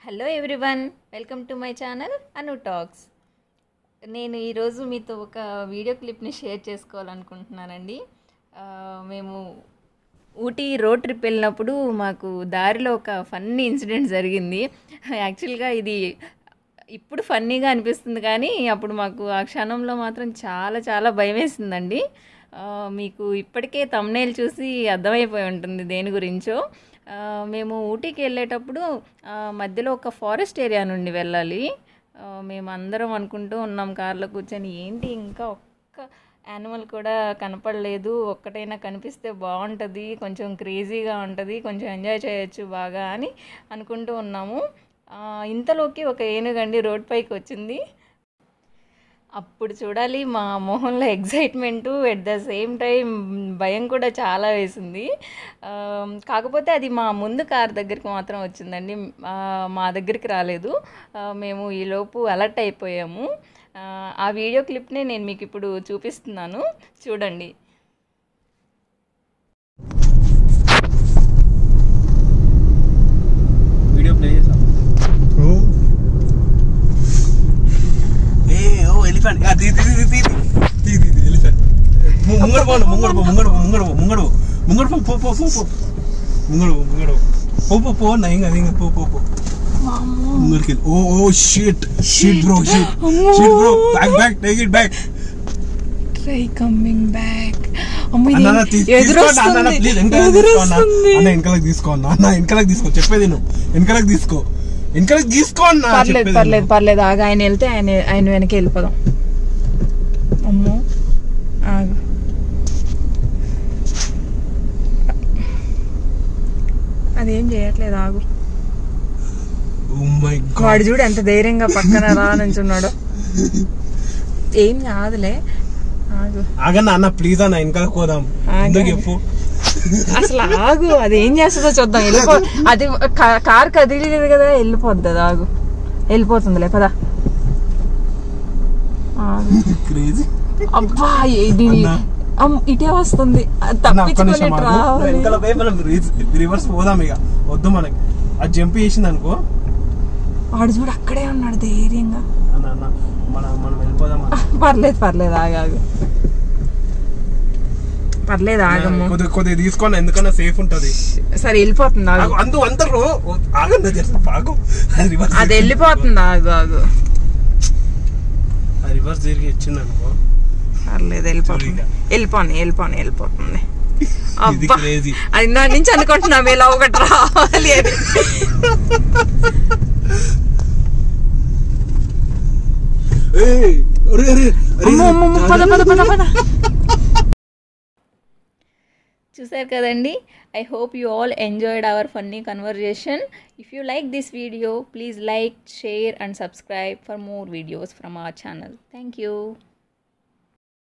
Hello everyone welcome to my channel Anu talks నేను ఈరోజు మీతో ఒక వీడియో క్లిప్ని షేర్ చేసుకోవాలనుకుంటున్నానండి ఆ, మేము ఊటీ రోడ్ ట్రిప్ వెళ్ళినప్పుడు మాకు దారిలో ఒక ఫన్నీ ఇన్సిడెంట్ జరిగింది యాక్చువల్గా ఇది ఇప్పుడు ఫన్నీగా అనిపిస్తుంది కానీ అప్పుడు మాకు ఆ క్షణంలో మాత్రం చాలా చాలా భయం వేసిందండి ఆ, మీకు ఇప్పటికే తమ్నేల్ చూసి అర్థమైపోయి ఉంటుంది దేని గురించో ఆ, మేము ఊటీకి వెళ్ళేటప్పుడు ఆ, మధ్యలో ఒక ఫారెస్ట్ ఏరియా నుండి వెళ్ళాలి ఆ, మేము అందరం అనుకుంటూ ఉన్నాం కార్లో కూర్చొని ఏంటి ఇంకా ఒక్క యానిమల్ కూడా కనపడలేదు ఒక్కటైనా కనిపిస్తే బాగుంటుంది కొంచెం క్రేజీగా ఉంటుంది కొంచెం ఎంజాయ్ చేయొచ్చు బాగా అని అనుకుంటూ ఉన్నాము ఆ, ఇంతలోకి ఒక ఏనుగండి రోడ్ పైకి వచ్చింది అప్పుడు చూడాలి మా మొహంలో excitement at the same time భయం కూడా చాలా వేసింది ఆ, కాకపోతే అది మా ముందు కార్ దగ్గరికి మాత్రం వచ్చిందండి ఆ, మా దగ్గరికి రాలేదు ఆ, మేము ఈలోపు అలర్ట్ అయిపోయాము ఆ, ఆ వీడియో క్లిప్ని నేను మీకు ఇప్పుడు చూపిస్తున్నాను చూడండి వీడియో ప్లే చేసాం ఏ ఓ ఎలిఫెంట్ ఆ, తీ తీ తీ తీ తీ తీ తీ ఎలిఫెంట్ ముంగడు పో ముంగడు పో ముంగడు పో ముంగడు పో ముంగడు పో ముంగడు పో పో పో పో పో ముంగడు పో ముంగడు పో పో పో పో నా ఇంకా ఇంకా పో పో పో ముంగడికి వెళ్ళి oh oh shit shit bro shit shit bro back back take it back try coming back అన్న అన్న, తీ- తీసుకోండి అన్న అన్న ప్లీజ్ వెనకాలకు తీసుకో అన్న అన్న వెనకాలకు తీసుకో అన్న అన్న వెనకాలకు తీసుకో చెప్పేది నువ్వు వెనకాలకు తీసుకో వెనకాలకు తీసుకో అన్న పర్లేదు చెప్పేది పర్లేదు విను. పర్లేదు ఆగా ఆయన వెళ్తే ఆయన ఆయన వెనక వెళ్ళిపోదాం అమ్మో ఆగు అదేం చేయట్లేదు ఆగు Oh my God. వాడు చూడు ఎంత ధైర్యంగా పక్కన రా నుంచున్నాడు ఏం కాదులే ఆగు ఆగన్న అన్న ప్లీజ్ అన్న వెనకాలకు పోదాం ఆగండి. ఎందుకు చెప్పు అసలు ఆగు అది ఏం చేస్తుందో చూద్దాం వెళ్ళిపో అది కా- కార్ కదిలేదు కదా వెళ్ళిపోద్ది అది ఆగు వెళ్ళిపోతుందిలే పదా ఆగు. క్రేజీ అబ్బా ఇది అన్నా. అమ్, ఇటే వస్తుంది అది తప్పించుకొని ఇటు రావాలి వెనకాల పోయి మనం రివర్స్ పోదాం ఇక వద్దు మనకి అది జంప్ చేసింది అనుకో వాడు చూడు అక్కడే ఉన్నాడు ధైర్యంగా అన్న అన్న మన మనం వెళ్ళిపోదాం అన్న. పర్లేదు పర్లేదు ఆగాగు పర్లేదు ఆగమ్ము కొద్దిగా కొద్దిగా తీసుకోండి ఎందుకన్నా సేఫ్ ఉంటది సరే వెళ్ళిపోతుంది ఆగు ఆగు, అందు అందరూ ఆగండి చేస్తా ఆగు అది రివర్స్ అది వెళ్ళిపోతుంది ఆగు ఆగు అది రివర్స్ తిరిగి వచ్చింది అనుకో పర్లేదు వెళ్ళిపోతుంది చూడు వెళ్ళిపోను వెళ్ళిపోను వెళ్ళిపోతుంది ఇది అబ్బా క్రేజీ అది నా నుంచి అనుకుంటున్నాం ఇలా ఒకటి రావాలి అని అమ్మో, అమ్మో, అమ్మో, పద పద పద పద చూసారు కదండి I hope you all enjoyed our funny conversation if you like this video please like share and subscribe for more videos from our channel thank you